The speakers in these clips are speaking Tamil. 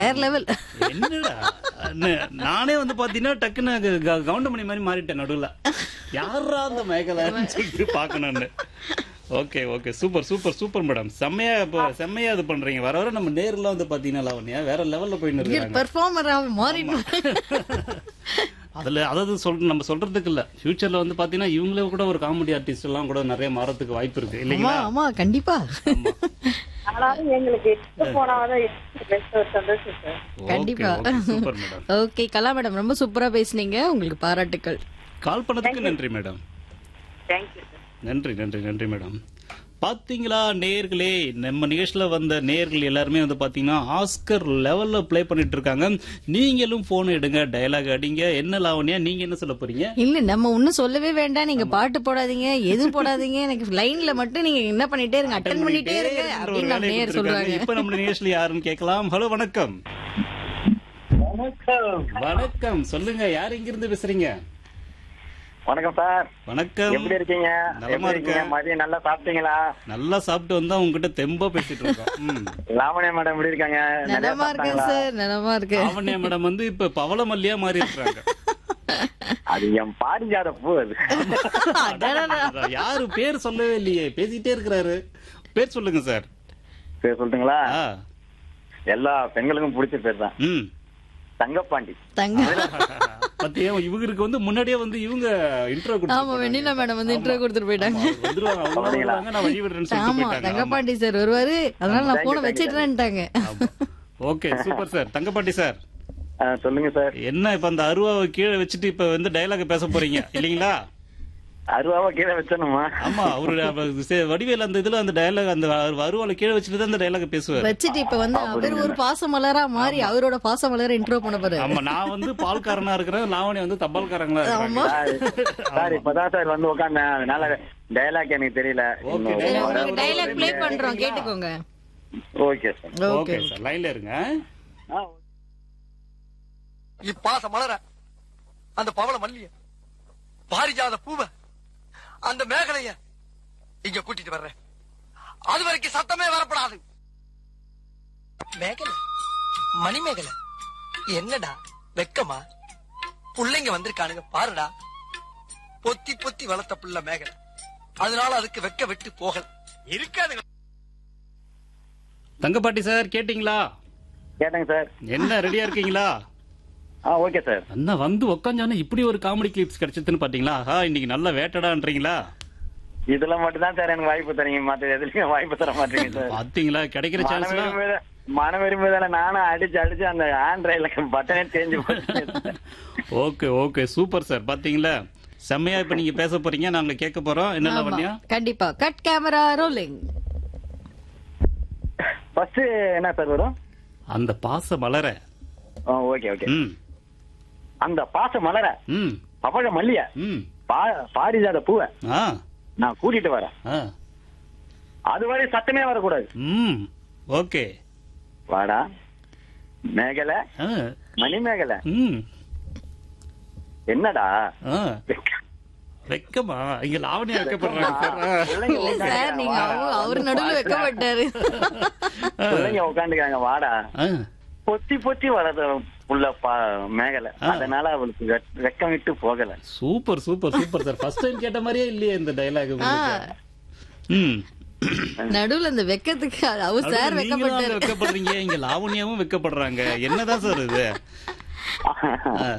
வேற லெவல் என்னடா ந- நானே வந்து பாத்தீங்கன்னா டக்குன்னு க- க- கவுண்டமணி மாதிரி மாறிட்டேன் நடுவுல யாரா அந்த மேகலைன்னு சொல்லிட்டு பாக்கணும்னு okay okay super super super madam செம்மையா இப்போ செம்மையா இது பண்றீங்க வர வர நம்ம நேர்ல வந்து பாத்தீங்கன்னா லாவண்யா வேற லெவல்ல போயின்னு இருக்காங்க பெர்ஃபார்மரா மாறிட்டு அதுல அதாவது சொல் நம்ம சொல்றதுக்கு இல்ல ஃபியூச்சர்ல வந்து பாத்தீங்கன்னா இவங்களே கூட ஒரு காமெடி ஆர்டிஸ்ட் எல்லாம் கூட நிறைய மாறத்துக்கு வாய்ப்பு இருக்கு ஆமா இல்லைங்களா ஆமா கண்டிப்பா ஆனாலும் எங்களுக்கு எங்க போனாலும் பெஸ்ட் ஒரு சந்தோஷம் சார் கண்டிப்பா super madam okay Kala madam ரொம்ப சூப்பரா பேசுனீங்க உங்களுக்கு பாராட்டுக்கள் கால் பண்ணதுக்கு நன்றி மேடம் தேங்க்யூ சார் நன்றி நன்றி நன்றி மேடம் பாத்தீங்களா நேர்களே நம்ம நிகழ்ச்சியில வந்த நேர்கள் எல்லாருமே வந்து பாத்தீங்கன்னா ஆஸ்கர் லெவல்ல ப்ளே பண்ணிட்டு இருக்காங்க நீங்களும் போன் எடுங்க டயலாக் அடிங்க என்ன லாவண்யா நீங்க என்ன சொல்ல போறீங்க இல்ல நம்ம ஒண்ணும் சொல்லவே வேண்டாம் நீங்க பாட்டு போடாதீங்க எதுவும் போடாதீங்க எனக்கு லைன்ல மட்டும் நீங்க என்ன பண்ணிட்டே இருங்க அட்டன் பண்ணிட்டே இருங்க என்ற ஒரு அப்படின்னு நம்ம வேலையை நேர் கொடுத்திருக்காங்க. சொல்றாங்க இப்ப நம்ம நிகழ்ச்சியில யாருன்னு கேட்கலாம் ஹலோ வணக்கம் வணக்கம் சொல்லுங்க யார் இங்க இருந்து பேசுறீங்க வணக்கம் சார் வணக்கம் எப்படி இருக்கீங்க நலமா எப்படி இருக்கீங்க இருக்கேன். மதியம் நல்லா சாப்பிட்டீங்களா நல்லா சாப்பிட்டு வந்தா உங்ககிட்ட தெம்பா பேசிட்டு இருக்கோம் ம். லாவண்யா மேடம் எப்படி இருக்காங்க நிறைய நலமா இருக்கேன் சாப்பிட்டாங்களா? சார் நலமா இருக்கேன் லாவண்யா மேடம் வந்து இப்ப பவள மல்லியா மாறி இருக்காங்க அது என் பாரிஜாத பூ அது அடடடா. அதான் யாரு பேர் சொல்லவே இல்லையே பேசிட்டே இருக்கிறாரு பேர் சொல்லுங்க சார் சரி சொல்லட்டுங்களா ஆ எல்லா பெண்களுக்கும் பிடிச்ச பேர் தான் ம் தங்கப்பாண்டி தங்க பத்தியா இவங்களுக்கு வந்து முன்னாடியே வந்து இவங்க இன்ட்ரோ ஆமா வெண்ணிலா மேடம் வந்து இன்டர்வியூ கொடுத்துட்டு போயிட்டாங்க வந்துருவாங்க அவங்க அப்படிங்களா? வருவாங்க, நான் வழி விடுறேன்னு சொல்லிட்டு ஆமா போயிட்டாங்க ஆமா. தங்கப்பாண்டி சார் வருவாரு அதனால நான் Thank you, போன thank you, வச்சிட்டேன்ட்டாங்க ஆமா. ஓகே சூப்பர் சார் தங்கப்பாட்டி சார் ஆ, சொல்லுங்க சார் என்ன இப்ப அந்த அருவாவை கீழே வச்சுட்டு இப்ப வந்து டயலாக் பேச போறீங்க இல்லீங்களா அருவாவை கீழே வச்சணுமா ஆமா அவரு அவ- சே- வடிவேல் அந்த இதுல அந்த டயலாக் அந்த அருவால கீழே வச்சுட்டு தான் அந்த டயலாக் பேசுவார் வச்சுட்டு இப்ப வந்து அவர் ஒரு பாசமலரா மாறி அவரோட பாசமலரை இன்ட்ரோ பண்ண போறாரு ஆமா நான் வந்து பால்காரனா இருக்கிறேன் லாவணி வந்து தபால்காரங்களா இருக்காங்க சார், சார் இப்பதான் சார் வந்து உட்காந்தேன் அதனால டயலாக் எனக்கு தெரியல Okay, இன்னும் சரி, dialogue உங்களுக்கு டைலாக் ப்ளே பண்றோம் கேட்டுக்கோங்க okay sir okay okay sir லைன்ல இருங்க ஆ, இப்பாச மலர அந்த பவள மல்லிய பாரிஜாத பூவ அந்த மேகலைய இங்க கூட்டிட்டு வர்றேன் அது வரைக்கும் சத்தமே வரப்படாது மேகலை மணிமேகலை என்னடா வெக்கமா புள்ளைங்க வந்திருக்கானுங்க பாருடா பொத்தி பொத்தி வளர்த்த புள்ள மேகலை அதனால அதுக்கு வெக்க விட்டு போகல இருக்காதுங்க தங்கப்பாட்டி சார் கேட்டீங்களா கேட்டேங்க சார் என்ன ரெடியா இருக்கீங்களா ஆ ஓகே சார் அண்ணா வந்து உக்காஞ்சோன்னே இப்படி ஒரு காமெடி கிளிப்ஸ் கிடைச்சதுன்னு பாத்தீங்களா ஆஹா இன்னைக்கு நல்லா வேட்டடான்றீங்களா இதுல மட்டும் தான் சார் எனக்கு வாய்ப்பு தரீங்க மத்த எதுலயும் வாய்ப்பு தர மாட்டீங்க சார் பாத்தீங்களா கிடைக்கிற மன சான்ஸ்லாம் விரும்புத- மன விரும்புதால நானும் அடிச்சு அடிச்சு அந்த ஆண்ட்ராய்ட்ல பட்டனே தேஞ்சு போச்சு ஓகே ஓகே சூப்பர் சார் பாத்தீங்களா செம்மையா இப்ப நீங்க பேச போறீங்க நாங்க கேட்க போறோம் என்ன ஆமா பண்ணியா கண்டிப்பா கட் கேமரா ரோலிங் ஃபர்ஸ்ட் என்ன சார் வரும் அந்த பாச மலர ஓகே ஓகே ம் அந்த பாச மலர ம் பவழ மல்லிய ம் பா- பாரிஜாத பூவை ஆ நான் கூட்டிட்டு வரேன் ஆ அது வரை சத்தமே வரக்கூடாது ம் ஓகே வாடா மேகலை ஆ மணி மேகலை ம் என்னடா ஆ வெக்கமா இங்க லாவணி வைக்கப்படுறாங்க சார் ஆ. பிள்ளைங்க இல்ல சார் நீங்க அவரு- அவரு நடுவுல வைக்கப்பட்டாரு பிள்ளைங்க உட்காந்துக்காங்க வாடா ஆ. பொத்தி பொத்தி வளர்ந்த புள்ள பா மேகலை ஆ. அதனால அவளுக்கு வெ- வெக்கம் விட்டு போகல super super super sir first time கேட்ட மாதிரியே இல்லையே இந்த டைலாக் ம் நடுவுல இந்த வெக்கத்துக்கு அவர் சார் அடுத்து நீங்களும் அங்க வைக்கப்பட்டாரு வெக்கப்படுறீங்க இங்க லாவண்யாவும் வெக்கப்படுறாங்க என்னதான் சார் இது ஆ.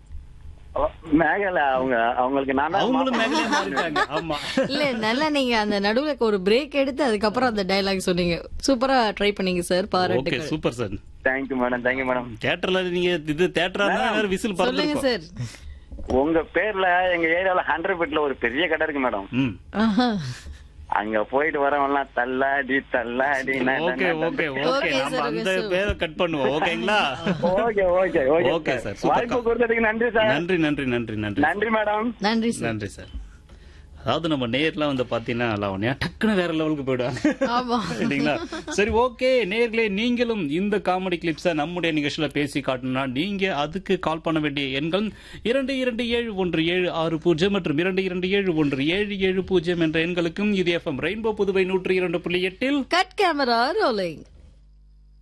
மேகலை அவங்க அவங்களுக்கு நான் தான் அவங்களும் மாமா. மேகலையா மாறிட்டாங்க ஆமா இல்ல நல்லா நீங்க அந்த நடுவுல ஒரு பிரேக் எடுத்து அதுக்கப்புறம் அந்த டயலாக் சொன்னீங்க சூப்பரா ட்ரை பண்ணீங்க சார் ஓகே பாராட்டுகள் super sir thank you madam thank you madam தியேட்டர்ல நீங்க இது தியேட்டரா இருந்தா வேற விசில் சொல்லுங்க பறந்துருக்கும் சார் உங்க பேர்ல எங்க ஏரியால ஹண்ட்ரட் ஃபீட்ல ஒரு பெரிய கடை இருக்கு மேடம் ம் ஆஹா. அங்க போயிட்டு வரவன்லாம் தள்ளாடி தள்ளாடி ஓகே ஓகே ஓகே Okay, நம்ம sir, அந்த okay, sir. பேரை கட் பண்ணுவோம் ஓகேங்களா okay okay Okay, okay sir. Sir Super. வாய்ப்பு கொடுத்ததுக்கு நன்றி சார் நன்றி நன்றி நன்றி நன்றி நன்றி மேடம் நன்றி சார் நன்றி சார் அதாவது நம்ம நேர்லாம் வந்து பாத்தீங்கன்னா லாவண்யா டக்குன்னு வேற லெவலுக்கு போயிடுவாங்க ஆமா இல்லைங்களா சரி ஓகே நேர்களே நீங்களும் இந்த காமெடி கிளிப்ஸை நம்முடைய நிகழ்ச்சியில பேசி காட்டணும்னா நீங்க அதுக்கு கால் பண்ண வேண்டிய எண்கள் இரண்டு இரண்டு ஏழு ஒன்று ஏழு ஆறு பூஜ்ஜியம் மற்றும் இரண்டு இரண்டு ஏழு ஒன்று ஏழு ஏழு பூஜ்ஜியம் என்ற எண்களுக்கும் இது எஃப்எம் ரெயின்போ புதுவை நூற்றி இரண்டு புள்ளி எட்டில் கட் கேமரா ரோலிங்